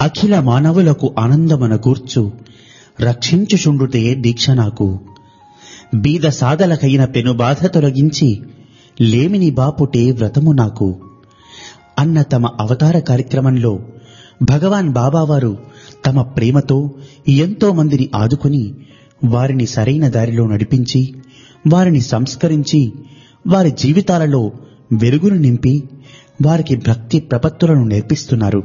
అఖిల మానవులకు ఆనందమన కూర్చు రక్షించుచుండుటే దీక్ష నాకు బీద సాదలకైన పెను బాధ తొలగించి లేమిని బాపుటే వ్రతము నాకు అన్న తమ అవతార కార్యక్రమంలో భగవాన్ బాబావారు తమ ప్రేమతో ఎంతో మందిని ఆదుకుని వారిని సరైన దారిలో నడిపించి వారిని సంస్కరించి వారి జీవితాలలో వెలుగును నింపి వారికి భక్తి ప్రపత్తులను నేర్పిస్తున్నారు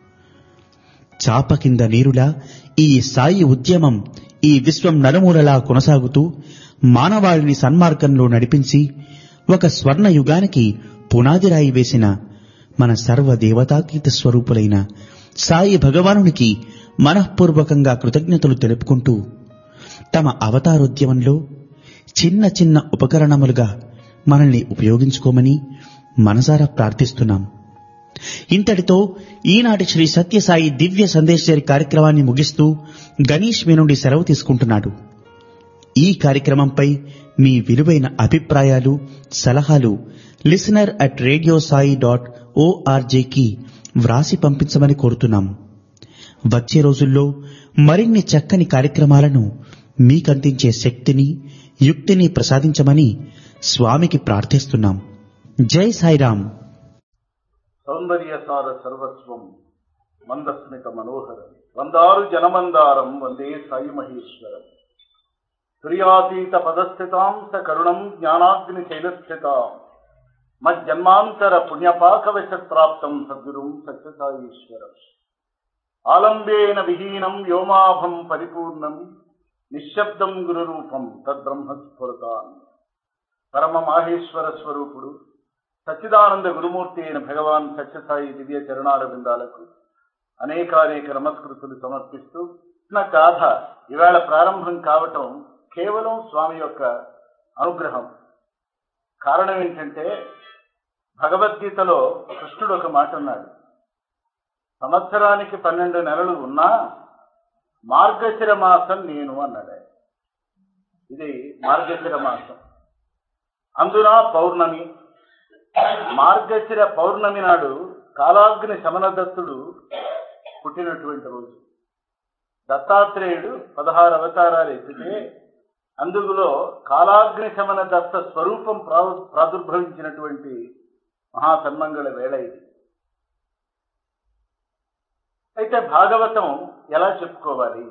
చాప కింద నీరులా ఈ సాయి ఉద్యమం ఈ విశ్వం నలుమూలలా కొనసాగుతూ మానవాళిని సన్మార్గంలో నడిపించి ఒక స్వర్ణ యుగానికి పునాదిరాయి వేసిన మన సర్వ దేవతాతీత స్వరూపులైన సాయి భగవానునికి మనఃపూర్వకంగా కృతజ్ఞతలు తెలుపుకుంటూ తమ అవతారోద్యమంలో చిన్న చిన్న ఉపకరణములుగా మనల్ని ఉపయోగించుకోమని మనసారా ప్రార్థిస్తున్నాం ఇంతటితో ఈనాటి శ్రీ సత్యసాయి దివ్య సందేశరి కార్యక్రమాన్ని ముగిస్తూ గణేష్ మీ నుండి సెలవు తీసుకుంటున్నాడు ఈ కార్యక్రమంపై మీ విలువైన అభిప్రాయాలు సలహాలు listener at radio Sai dot ఓఆర్జేకి వ్రాసి పంపించమని కోరుతున్నాం వచ్చే రోజుల్లో మరిన్ని చక్కని కార్యక్రమాలను మీకందించే శక్తిని యుక్తిని ప్రసాదించమని స్వామికి ప్రార్థిస్తున్నాం జై సాయిరాం సౌందర్యసార సర్వస్వం మందస్మిత మనోహరం వందారు జనమందారం వందే సాయి మహేశ్వరం ప్రియాతీత పదస్థితాం స కరుణం జ్ఞానాగ్ని శైలస్థితాం మజ్జన్మాంతర పుణ్యపాకవశత్రాప్తం సద్గురుం సత్యసాయీశ్వరం ఆలంబేన విహీనం వ్యోమాభం పరిపూర్ణం నిశ్శబ్దం గురురూపం తద్బ్రహ్మస్ఫురతాన్ పరమ మాహేశ్వర స్వరూపుడు సచ్చిదానంద గురుమూర్తి అయిన భగవాన్ సత్యసాయి దివ్య చరణాల బృందాలకు అనేకానేక నమస్కృతులు సమర్పిస్తూ నా గాథ ఇవాళ ప్రారంభం కావటం కేవలం స్వామి యొక్క అనుగ్రహం కారణం ఏంటంటే భగవద్గీతలో కృష్ణుడు ఒక మాట అన్నాడు సంవత్సరానికి పన్నెండు నెలలు ఉన్నా మార్గశిర మాసం నేను అన్నాడు ఆయన. ఇది మార్గశిర మాసం అందున పౌర్ణమి మార్గశిర పౌర్ణమి నాడు కాలాగ్ని శమనదత్తుడు పుట్టినటువంటి రోజు దత్తాత్రేయుడు పదహారు అవతారాలు ఎత్తితే అందులో కాలాగ్ని శమన దత్త స్వరూపం ప్రా- ప్రాదుర్భవించినటువంటి మహాసన్మంగళ వేళ ఇది అయితే భాగవతం ఎలా చెప్పుకోవాలి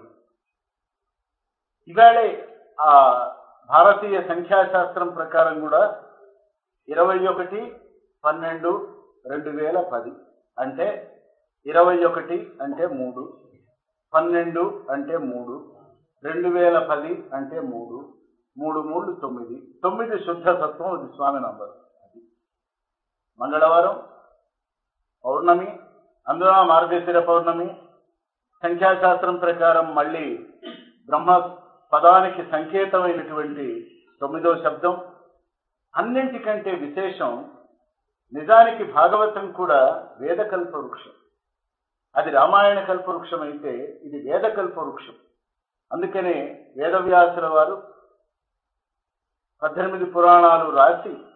ఇవాళే ఆ భారతీయ సంఖ్యాశాస్త్రం ప్రకారం కూడా ఇరవై ఒకటి పన్నెండు రెండు వేల పది అంటే ఇరవై ఒకటి అంటే మూడు పన్నెండు అంటే మూడు రెండు వేల పది అంటే మూడు మూడు మూడు తొమ్మిది తొమ్మిది శుద్ధ సత్వం ఇది స్వామి నంబర్ అది మంగళవారం పౌర్ణమి అందున మార్గశిర పౌర్ణమి సంఖ్యాశాస్త్రం ప్రకారం మళ్ళీ బ్రహ్మ పదానికి సంకేతమైనటువంటి తొమ్మిదో శబ్దం అన్నింటికంటే విశేషం నిజానికి భాగవతం కూడా వేదకల్ప వృక్షం అది రామాయణ కల్పవృక్షం అయితే ఇది వేదకల్ప వృక్షం అందుకనే వేదవ్యాసుల వారు పద్దెనిమిది పురాణాలు రాసి